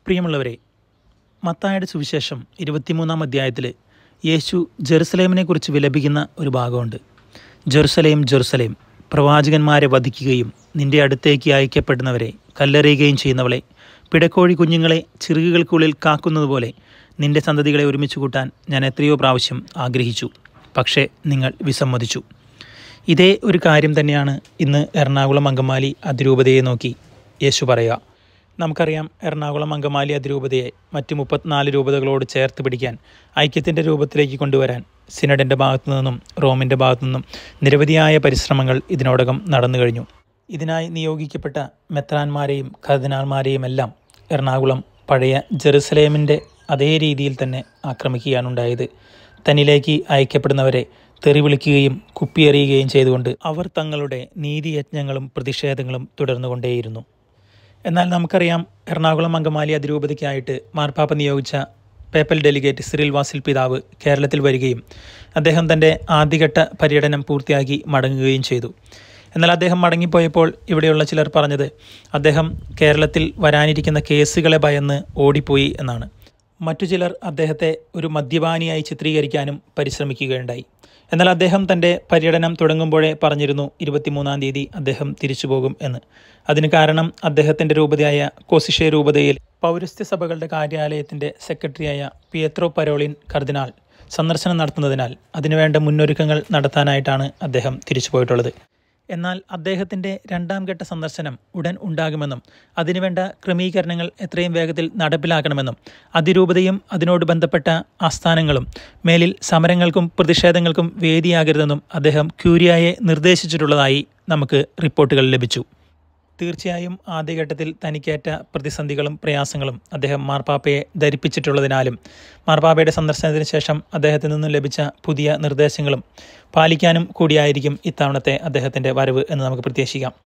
പ്രിയമുള്ളവരെ മത്തായുടെ സുവിശേഷം ഇരുപത്തിമൂന്നാം അധ്യായത്തിൽ യേശു ജെറുസലേമിനെക്കുറിച്ച് വിലപിക്കുന്ന ഒരു ഭാഗമുണ്ട് ജെറുസലേം ജെറുസലേം പ്രവാചകന്മാരെ വധിക്കുകയും നിന്റെ അടുത്തേക്ക് അയക്കപ്പെടുന്നവരെ കല്ലെറിയുകയും ചെയ്യുന്നവളെ പിടക്കോഴി കുഞ്ഞുങ്ങളെ ചിറകുകൾക്കുള്ളിൽ കാക്കുന്നതുപോലെ നിന്റെ സന്തതികളെ ഒരുമിച്ച് കൂട്ടാൻ ഞാൻ എത്രയോ പ്രാവശ്യം ആഗ്രഹിച്ചു പക്ഷേ നിങ്ങൾ വിസമ്മതിച്ചു ഇതേ ഒരു കാര്യം തന്നെയാണ് ഇന്ന് എറണാകുളം അങ്കമാലി അതിരൂപതയെ നോക്കി യേശു പറയുക നമുക്കറിയാം എറണാകുളം അങ്കമാലി അതിരൂപതയെ മറ്റ് മുപ്പത്തിനാല് രൂപതകളോട് ചേർത്ത് പിടിക്കാൻ ഐക്യത്തിൻ്റെ രൂപത്തിലേക്ക് കൊണ്ടുവരാൻ സിനഡിൻ്റെ ഭാഗത്തു നിന്നും റോമിൻ്റെ ഭാഗത്തു നിന്നും നിരവധിയായ പരിശ്രമങ്ങൾ ഇതിനോടകം നടന്നു കഴിഞ്ഞു ഇതിനായി നിയോഗിക്കപ്പെട്ട മെത്രാന്മാരെയും കർദിനാൾമാരെയും എല്ലാം എറണാകുളം പഴയ ജെറുസലേമിൻ്റെ അതേ രീതിയിൽ തന്നെ ആക്രമിക്കുകയാണുണ്ടായത് തന്നിലേക്ക് അയക്കപ്പെടുന്നവരെ തെറി വിളിക്കുകയും കുപ്പിയെറിയുകയും ചെയ്തുകൊണ്ട് അവർ തങ്ങളുടെ നീതിയജ്ഞങ്ങളും പ്രതിഷേധങ്ങളും തുടർന്നുകൊണ്ടേയിരുന്നു എന്നാൽ നമുക്കറിയാം എറണാകുളം അങ്കമാലി അതിരൂപതയ്ക്കായിട്ട് മാർപ്പാപ്പ നിയോഗിച്ച പേപ്പൽ ഡെലിഗേറ്റ് സിറിൽ വാസിൽ പിതാവ് കേരളത്തിൽ വരികയും അദ്ദേഹം തൻ്റെ ആദ്യഘട്ട പര്യടനം പൂർത്തിയാക്കി മടങ്ങുകയും ചെയ്തു എന്നാൽ അദ്ദേഹം മടങ്ങിപ്പോയപ്പോൾ ഇവിടെയുള്ള ചിലർ പറഞ്ഞത് അദ്ദേഹം കേരളത്തിൽ വരാനിരിക്കുന്ന കേസുകളെ ഭയന്ന് ഓടിപ്പോയി എന്നാണ് മറ്റു ചിലർ അദ്ദേഹത്തെ ഒരു മദ്യപാനിയായി ചിത്രീകരിക്കാനും പരിശ്രമിക്കുകയുണ്ടായി എന്നാൽ അദ്ദേഹം തൻ്റെ പര്യടനം തുടങ്ങുമ്പോഴേ പറഞ്ഞിരുന്നു ഇരുപത്തിമൂന്നാം തീയതി അദ്ദേഹം തിരിച്ചു പോകും എന്ന് അതിന് കാരണം അദ്ദേഹത്തിൻ്റെ രൂപതയായ കോസിഷെ രൂപതയിൽ പൗരസ്ത്യ സഭകളുടെ കാര്യാലയത്തിൻ്റെ സെക്രട്ടറിയായ പിയത്രോ പരോളിൻ കർദിനാൾ സന്ദർശനം നടത്തുന്നതിനാൽ അതിനുവേണ്ട മുന്നൊരുക്കങ്ങൾ നടത്താനായിട്ടാണ് അദ്ദേഹം തിരിച്ചു പോയിട്ടുള്ളത് എന്നാൽ അദ്ദേഹത്തിൻ്റെ രണ്ടാം ഘട്ട സന്ദർശനം ഉടൻ ഉണ്ടാകുമെന്നും അതിനുവേണ്ട ക്രമീകരണങ്ങൾ എത്രയും വേഗത്തിൽ നടപ്പിലാക്കണമെന്നും അതിരൂപതയും അതിനോട് ബന്ധപ്പെട്ട ആസ്ഥാനങ്ങളും മേലിൽ സമരങ്ങൾക്കും പ്രതിഷേധങ്ങൾക്കും വേദിയാകരുതെന്നും അദ്ദേഹം ക്യൂരിയായെ നിർദ്ദേശിച്ചിട്ടുള്ളതായി നമുക്ക് റിപ്പോർട്ടുകൾ ലഭിച്ചു തീർച്ചയായും ആദ്യഘട്ടത്തിൽ തനിക്കേറ്റ പ്രതിസന്ധികളും പ്രയാസങ്ങളും അദ്ദേഹം മാർപ്പാപ്പയെ ധരിപ്പിച്ചിട്ടുള്ളതിനാലും മാർപ്പാപ്പയുടെ സന്ദർശനത്തിന് ശേഷം അദ്ദേഹത്തിൽ നിന്നും ലഭിച്ച പുതിയ നിർദ്ദേശങ്ങളും പാലിക്കാനും കൂടിയായിരിക്കും ഇത്തവണത്തെ അദ്ദേഹത്തിൻ്റെ വരവ് എന്ന് നമുക്ക് പ്രത്യാശിക്കാം